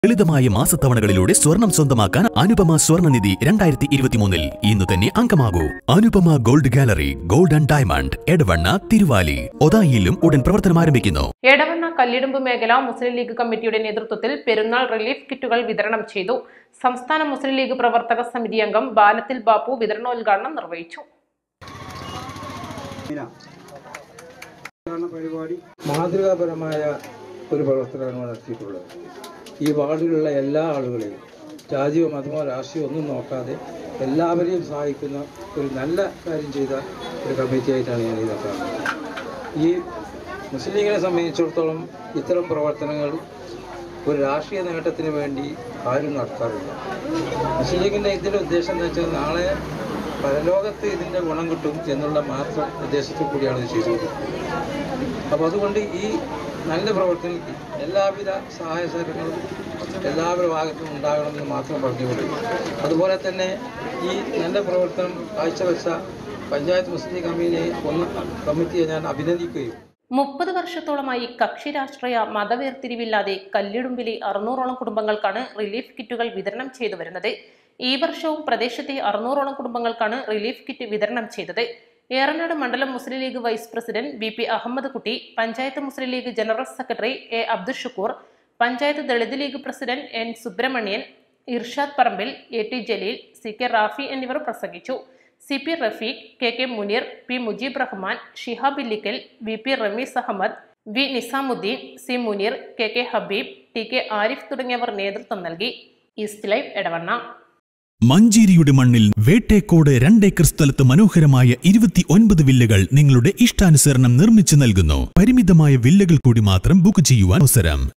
ലളിതമായ മാസത്തവണകളിലൂടെ സ്വർണം സ്വന്തമാക്കാൻ അനുപമ സ്വർണ്ണനിധി രണ്ടായിരത്തി ഇരുപത്തിമൂന്നിൽ ഇന്ന് തന്നെ അംഗമാകൂ Anupama gold gallery gold and diamond Edavanna Thiruvali ഒതായിയിലും ഉടൻ പ്രവർത്തനം ആരംഭിക്കുന്നു എടവണ്ണ കല്ലിടുമ്പ് മേഖല മുസ്ലിം ലീഗ് കമ്മിറ്റിയുടെ നേതൃത്വത്തിൽ പെരുന്നാൾ റിലീഫ് കിറ്റുകൾ വിതരണം ചെയ്തു സംസ്ഥാന മുസ്ലിം ലീഗ് പ്രവർത്തക സമിതി അംഗം ബാലത്തിൽ ബാപ്പു വിതരണോദ്ഘാടനം നിർവഹിച്ചു പ്രചാരണ പരിപാടി മാതൃകാപരമായ ഒരു പ്രവർത്തനമാണ് നടത്തിയിട്ടുള്ളത് ഈ വാർഡിലുള്ള എല്ലാ ആളുകളെയും ജാതിയോ മതമോ രാഷ്ട്രീയമോ ഒന്നും നോക്കാതെ എല്ലാവരെയും സഹായിക്കുന്ന ഒരു നല്ല കാര്യം ചെയ്ത ഒരു കമ്മിറ്റിയായിട്ടാണ് ഞാൻ ഇത് കാണുന്നത് ഈ മുസ്ലിം ലീഗിനെ സംബന്ധിച്ചിടത്തോളം ഇത്തരം പ്രവർത്തനങ്ങൾ ഒരു രാഷ്ട്രീയ നേട്ടത്തിന് വേണ്ടി ആരും നടത്താറില്ല മുസ്ലിം ലീഗിൻ്റെ ഇതിൻ്റെ ഉദ്ദേശം എന്ന് വെച്ചാൽ നാളെ പരലോകത്ത് ഇതിൻ്റെ ഗുണം കിട്ടും എന്നുള്ള മാത്രം ഉദ്ദേശത്തിൽ കൂടിയാണ് ഇത് ചെയ്തുകൊണ്ടിരിക്കുന്നത് അപ്പോൾ അതുകൊണ്ട് ഈ നല്ല പ്രവർത്തനത്തിൽ എല്ലാവിധ സഹായ സഹകരണങ്ങളും എല്ലാവരുടെ ഭാഗത്തും ഉണ്ടാകണമെന്ന് മാത്രം പറഞ്ഞുകൊണ്ട് അതുപോലെ തന്നെ ഈ നല്ല പ്രവർത്തനം കാഴ്ചവെച്ച പഞ്ചായത്ത് മുസ്ലിം ലീഗ് കമ്മിറ്റിയെ ഒന്ന് കമ്മിറ്റിയെ ഞാൻ അഭിനന്ദിക്കുകയും മുപ്പത് വർഷത്തോളമായി കക്ഷി രാഷ്ട്രീയ മതവേർതിരിവില്ലാതെ കല്ലിടുമ്പിലെ അറുന്നൂറോളം കുടുംബങ്ങൾക്കാണ് റിലീഫ് കിറ്റുകൾ വിതരണം ചെയ്തു വരുന്നത് ഈ വർഷവും പ്രദേശത്തെ അറുന്നൂറോളം കുടുംബങ്ങൾക്കാണ് റിലീഫ് കിറ്റ് വിതരണം ചെയ്തത് ഏറനാട് മണ്ഡലം Muslim League vice president B P Ahammed Kutty panchayat Muslim League general secretary A Abdul Shukoor panchayat Dalit League president N Subramanian Irshad Parambil A T Jaleel C K Rafi എന്നിവർ പ്രസംഗിച്ചു C P Rafeeq K K Muneer P Mujeeb Rahman Shihab Illikkal V P Rameez Ahammed V Nizamuddin C Muneer K K Habeeb T K Arif തുടങ്ങിയവർ നേതൃത്വം നൽകി ഈസ്റ്റ് ലൈവ് എടവണ്ണ മഞ്ചേരിയുടെ മണ്ണിൽ വേട്ടേക്കോട് രണ്ടേക്കർ സ്ഥലത്ത് മനോഹരമായ ഇരുപത്തി ഒൻപത് വില്ലകൾ നിങ്ങളുടെ ഇഷ്ടാനുസരണം നിർമ്മിച്ചു നൽകുന്നു പരിമിതമായ വില്ലകൾ കൂടി മാത്രം ബുക്ക് ചെയ്യുവാൻ അവസരം